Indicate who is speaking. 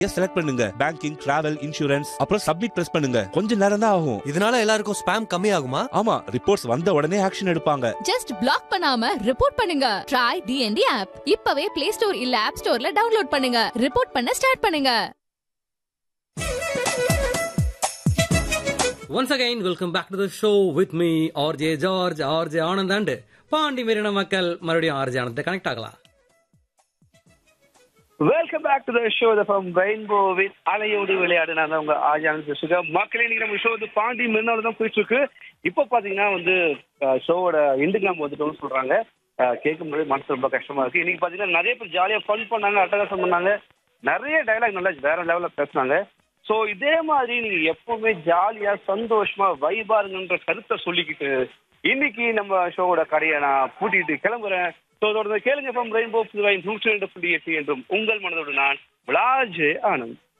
Speaker 1: select பண்ணுங்க banking travel insurance அப்புறம் submit press பண்ணுங்க கொஞ்ச நேரம் தான் ஆகும்
Speaker 2: இதனால எல்லாருக்கும் ஸ்பேம் கம்மி ஆகுமா
Speaker 1: ஆமா ரிப்போர்ட்ஸ் வந்த உடனே ஆக்ஷன் எடுப்பாங்க
Speaker 3: ஜஸ்ட் பிளாக் பண்ணாம ரிப்போர்ட் பண்ணுங்க ட்ரை டிஎன்டி ஆப் இப்பவே பிளே ஸ்டோர் இல்ல ஆப் ஸ்டோர்ல டவுன்லோட் பண்ணுங்க ரிப்போர்ட் பண்ண ஸ்டார்ட் பண்ணுங்க
Speaker 4: once again welcome back to the show with me RJ George RJ Anand and Pandi மீறின மக்கள் மறுபடியும் ஆர்ஜே ஆனந்த் கனெக்ட் ஆகலாம்
Speaker 5: welcome back to the show from ரெயின்போவின் அலையோடு விளையாடு நான் தான் உங்க ஆஜானந்த் பேசுக மக்களே இன்னைக்கு நம்ம ஷோ வந்து பாண்டி மெரினால தான் போயிட்டு இருக்கு இப்போ பாத்தீங்கன்னா வந்து ஷோவோட எண்டுக்கு நம்ம வந்துட்டோம்னு சொல்றாங்க கேட்கும் போது மனசு ரொம்ப கஷ்டமா இருக்கு இன்னைக்கு பாத்தீங்கன்னா நிறைய பேர் ஜாலியா ஃபன் பண்ணாங்க அட்டகாசம் பண்ணாங்க நிறைய டைலாக் நல்லா வேற லெவல்ல பேசுனாங்க ஸோ இதே மாதிரி நீங்க எப்பவுமே ஜாலியா சந்தோஷமா வைபா இருங்கன்ற கருத்தை சொல்லிக்கிட்டு இன்னைக்கு நம்ம ஷோவோட கடையை நான் பூட்டிட்டு கிளம்புறேன் ஸோ தொடர்ந்து கேளுங்க ஃப்ரம் ரெயின்போ புதுவை நூற்றி ரெண்டு புள்ளி எட்டு என்றும் உங்கள் மனதோடு நான் விளாஜ் ஆனந்த்